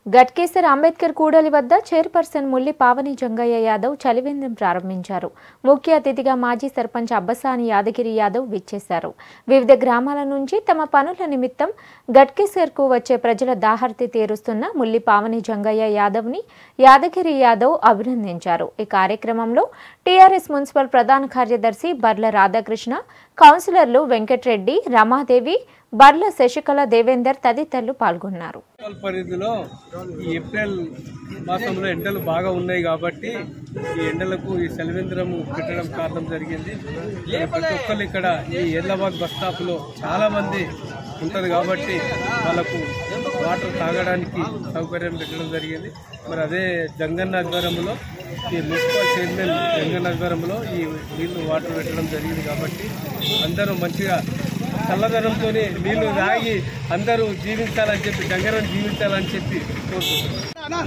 గట్కేసర్ అంబేద్కర్ కూడలి వద్ద చైర్పర్సన్ ముల్లి పావని జంగయ్య యాదవ్ చలివేంద్రం ప్రారంభించారు ముఖ్య అతిథిగా మాజీ సర్పంచ్ అబ్బసాని యాదగిరి యాదవ్ విచ్చేశారు వివిధ గ్రామాల నుంచి తమ పనుల నిమిత్తం గట్కేసర్కు వచ్చే ప్రజల దాహర్తి తీరుస్తున్న ముల్లి పావని జంగయ్య యాదవ్ని యాదగిరి యాదవ్ అభినందించారు ఈ కార్యక్రమంలో టీఆర్ఎస్ మున్సిపల్ ప్రధాన కార్యదర్శి బర్ల రాధాకృష్ణ కౌన్సిలర్లు వెంకట్రెడ్డి రమాదేవి బర్ల శశికళ దేవేందర్ తదితరులు పాల్గొన్నారు మున్సిపల్ పరిధిలో ఈ ఏప్రిల్ మాసంలో ఎండలు బాగా ఉన్నాయి కాబట్టి ఈ ఎండలకు ఈ సెలవేంద్రము పెట్టడం కారణం జరిగింది మరి ప్రతి ఒక్కరు ఇక్కడ ఈ ఎర్లబాగ్ బస్ స్టాప్ లో చాలా మంది ఉంటది కాబట్టి వాళ్ళకు వాటర్ తాగడానికి సౌకర్యం పెట్టడం జరిగింది మరి అదే జంగన్న ఆధ్వర్యంలో ఈ మున్సిపల్ చైర్మన్ జంగన్న ఆధ్వర్యంలో ఈ నీళ్లు వాటర్ పెట్టడం జరిగింది కాబట్టి అందరూ మంచిగా చల్లదనంతో నీళ్లు తాగి అందరూ జీవించాలని చెప్పి గంగరం జీవించాలని చెప్పి కోరుకుంటున్నాను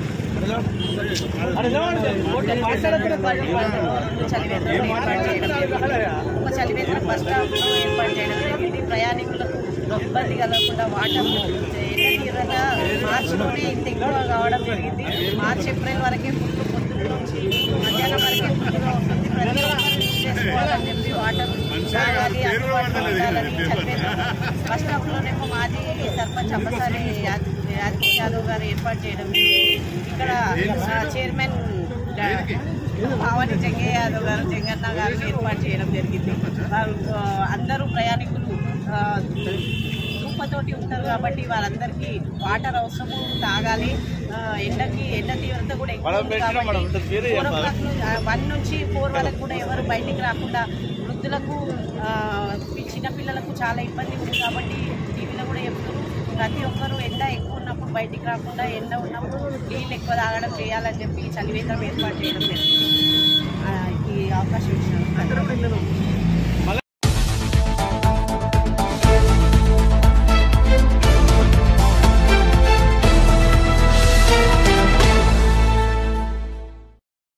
ఒక చలివేంద్రం బస్ స్టాప్ ఏర్పాటు చేయడం జరిగింది ప్రయాణికులకు ఇబ్బంది కలగకుండా వాటర్ తీవ్రంగా మార్చిలోనే ఇంత ఎక్కువ కావడం జరిగింది మార్చి ఏప్రిల్ వరకే ఫుడ్ పొద్దున్న నుంచి మధ్యాహ్నం వరకే ఫుడ్గా ఉంటుంది ప్రతి ఒక్కరు యూజ్ చేసుకోవాలని చెప్పి వాటర్ తాగాలి అందుబాటులో ఉండాలని చలివేంద్రం బస్ స్టాప్లోనేమో మాజీ సర్పంచ్ అబ్బసారి యాదవ్ యాదవ్ గారు ఏర్పాటు చేయడం జరిగింది. ఇక్కడ ఆ, చైర్మన్ భావని జంగయ్య యాదవ్ గారు జంగన్న గారు ఏర్పాటు చేయడం జరిగింది వాళ్ళు ఆ, అందరూ ప్రయాణికులు ఆ, ధూపతోటి ఉంటారు కాబట్టి వాళ్ళందరికీ వాటర్ అవసరము తాగాలి ఆ, ఎండకి ఎండ తీవ్రత కూడా ఎక్కువ ఉంది కాబట్టి ఫోర్ ఓ క్లాక్ నుంచి, ఆ, వన్ నుంచి ఫోర్ వరకు కూడా ఎవరు బయటికి రాకుండా వృద్ధులకు ఆ, ఈ చిన్నపిల్లలకు చాలా ఇబ్బంది ఉంది కాబట్టి టీవీలో కూడా చెప్తున్నారు ప్రతి ఒక్కరూ ఎండ ఎక్కువ ఉన్నప్పుడు బయటికి రాకుండా ఎండ ఉన్నప్పుడు నీళ్ళు ఎక్కువ తాగడం చేయాలని చెప్పి చలివేంద్రం ఏర్పాటు చేయడం జరిగింది ఆ, ఈ అవకాశం ఇచ్చినందుకు